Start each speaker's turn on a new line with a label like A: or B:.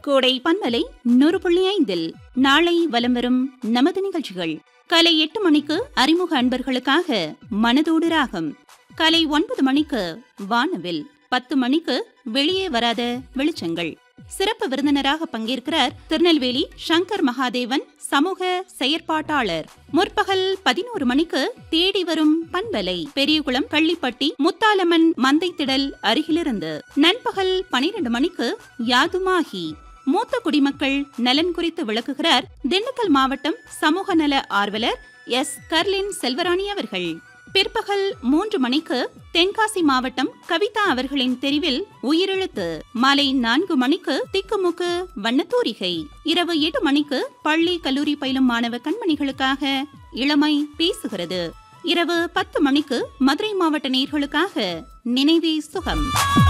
A: கோடை பன்மலை நூறு புள்ளி ஐந்தில் நாளை வலம் வரும் நமது நிகழ்ச்சிகள் காலை எட்டு மணிக்கு அறிமுக அன்பர்களுக்காக மனதோடு ராகம் காலை ஒன்பது மணிக்கு வானவில் பத்து மணிக்கு வெளியே வராத வெளிச்சங்கள் சிறப்பு விருந்தினராக பங்கேற்கிறார் திருநெல்வேலி சங்கர் மகாதேவன் சமூக செயற்பாட்டாளர் முற்பகல் பதினோரு மணிக்கு தேடி வரும் பண்பலை பெரியகுளம் கள்ளிப்பட்டி முத்தாலம்மன் மந்தைத்திடல் அருகிலிருந்து நண்பகல் பனிரெண்டு மணிக்கு யாதுமாகி மூத்த குடிமக்கள் நலன் குறித்து விளக்குகிறார் திண்டுக்கல் மாவட்டம் சமூக நல ஆர்வலர் எஸ் கர்லின் செல்வராணி அவர்கள் பிற்பகல் மூன்று மணிக்கு தென்காசி மாவட்டம் கவிதா அவர்களின் தெரிவில் உயிரெழுத்து மாலை நான்கு மணிக்கு திக்குமுக்கு வண்ணத்தூரிகை இரவு எட்டு மணிக்கு பள்ளி கல்லூரி பயிலும் மாணவ கண்மணிகளுக்காக இளமை பேசுகிறது இரவு பத்து மணிக்கு மதுரை மாவட்ட நேர்களுக்காக நினைவே சுகம்